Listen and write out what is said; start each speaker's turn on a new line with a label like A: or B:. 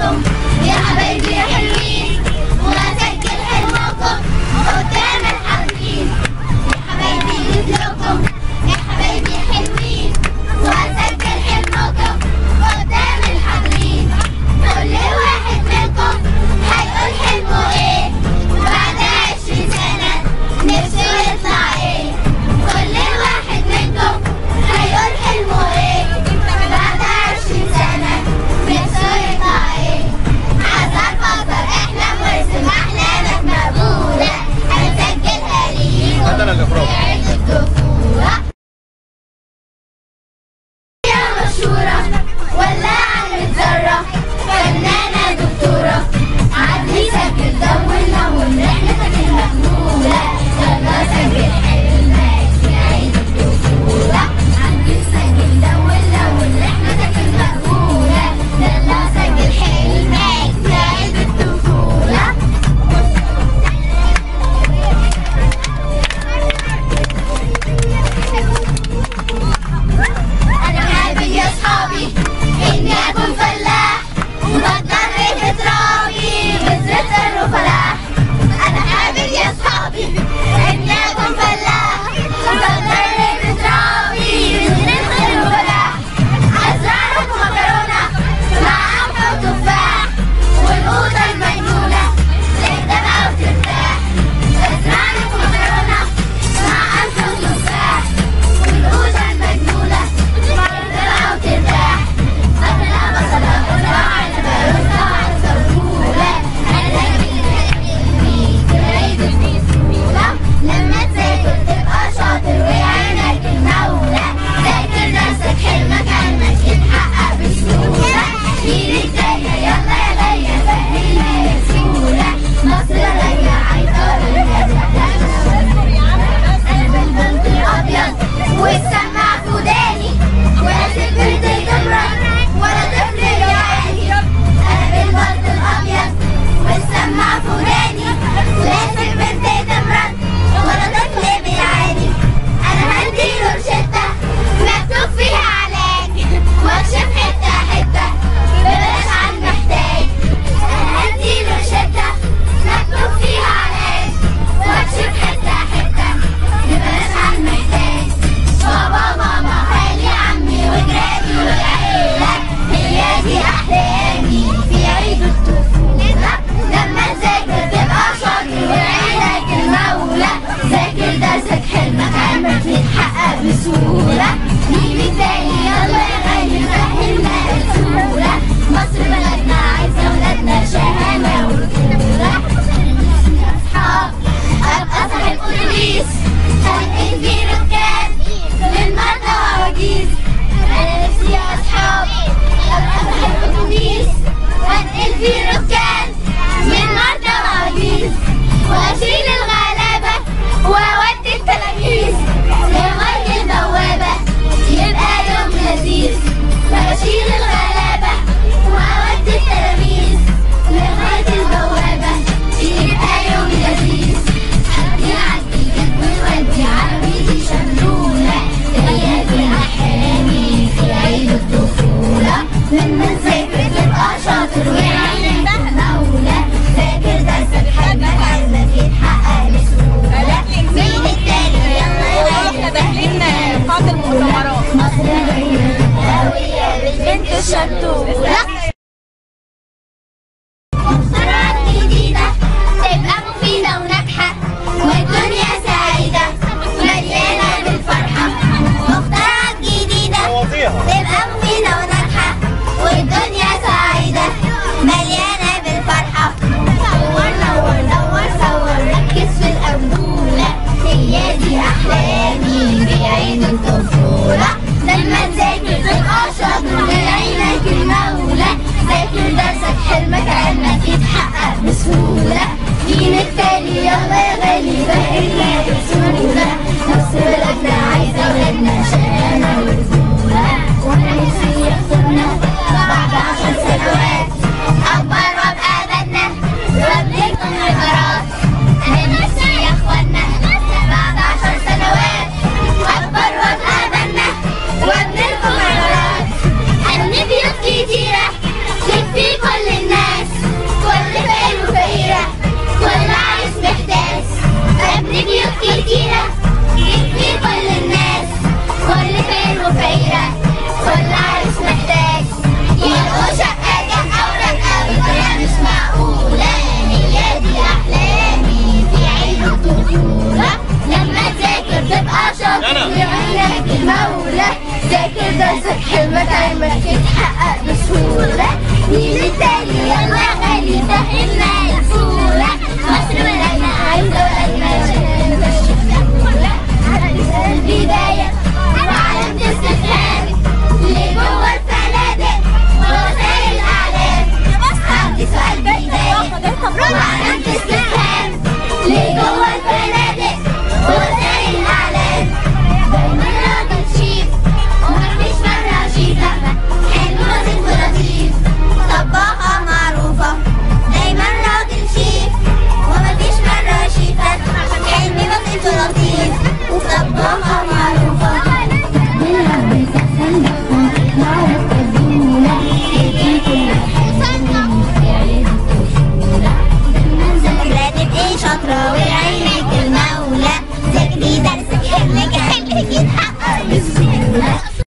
A: لكم يا حبايبي يا حلوين واسجل حلمكم قدام الحاضرين يا حبايبي لكم يا حبايبي يا حلوين واسجل حلمكم قدام الحاضرين كل واحد منكم هيقول حلمه ايه بعد عشرين سنة نفسه يطلع ايه كل واحد منكم هيقول حلمه ايه بعد عشرين سنة نفسه يطلع ايه عذاب بطل احلم وارسم احلامك مقبولة هنسجلها ليكم
B: عندنا الإخراج.
A: في عيد الطفولة يا مشهورة ولا عن ذرة فنانة دكتورة عدلي سجل دون لون رحلتك المأمولة يلا سجل حلمك في عيد الطفولة عدلي سجل دون لون رحلتك المأمولة يلا سجل حلمك في عيد الطفولة أنا حابب يا صحابي إني أكون فلاح وبضطر تترابي بذرة الرفلاح أنا حابب يا صحابي إني أكون فلاح وبضطر تترابي بذرة الرفلاح أزرع لكم مكرونة مع قمح وتفاح والقوطة المجنونة تهدى وترتاح أزرع لكم مكرونة مع قمح وتفاح والقوطة المجنونة تهدى وترتاح أكلها بصلة قطع عنبة رزة وعدسة وفولة أنا في عيد الطفولة لما تذاكر تبقى شاطر وعينك المولى ذاكر نفسك حلمك عنك يتحقق بسهولة مين الجاية يلا يا غاية فهمنا يا سهولة مصر راية عيطار أنا بالبنط الأبيض والسماعة في وداني ولا سكرت الجمرة ولا طفل يعاني أنا بالبنط الأبيض والسماعة في وداني ولا سكرت الجمرة ولا طفل بيعاني أنا هديله روشتة مكتوب فيها علاج واكشف حتة حتة ببلاش عن محتاج أنا هديله روشتة مكتوب فيها علاج واكشف حتة حتة ببلاش عن محتاج بابا ماما خالي عمي وجيراني والعيلة هي دي أحلامي في عيد الطفولة لما تذاكر تبقى شاطر وعينك المولى ذاكر درسك حلمك عمرك يتحقق بسهولة مين التاني يلا يا غالي فهمنا بسهولة مصر بلدنا عايزة ولادنا شهامة ورجولة أصحاب أبقى صاحب أتوبيس هنقل في ركاب للمرضى وعواجيز أنا نفسي يا أصحاب أبقى صاحب أتوبيس هنقل في ركاب من مرضى وعواجيز وأشيل الغلابة وأودي التلاميذ لغاية البوابة يبقى يوم لذيذ وأشيل الغلابة وأودي التلاميذ لغاية البوابة يبقى يوم لذيذ عدي عدي ونودي عربيتي شملولة هي دي أحلامي في عيد الطفولة لما تذاكر تبقى شاطر وعينك المولى ذاكر درسك حلمك حلمك يتحقق بسهولة مين التاني يلا
C: احنا
A: يا
C: داخلين قاعة المؤتمرات
A: مصر هي قوية بالبنت الشطورة مخترعات جديدة تبقى مفيدة وناجحة والدنيا سعيدة مليانة بالفرحة مخترعات جديدة
B: مواضيعها
A: تبقى مفيدة وناجحة والدنيا سعيدة مليانة بالفرحة صور نور دور صور ركز في الأنبولة هي دي أحلامي في عيد الطفولة لما تذاكر تبقى شاطر لعينك المولى شاطرة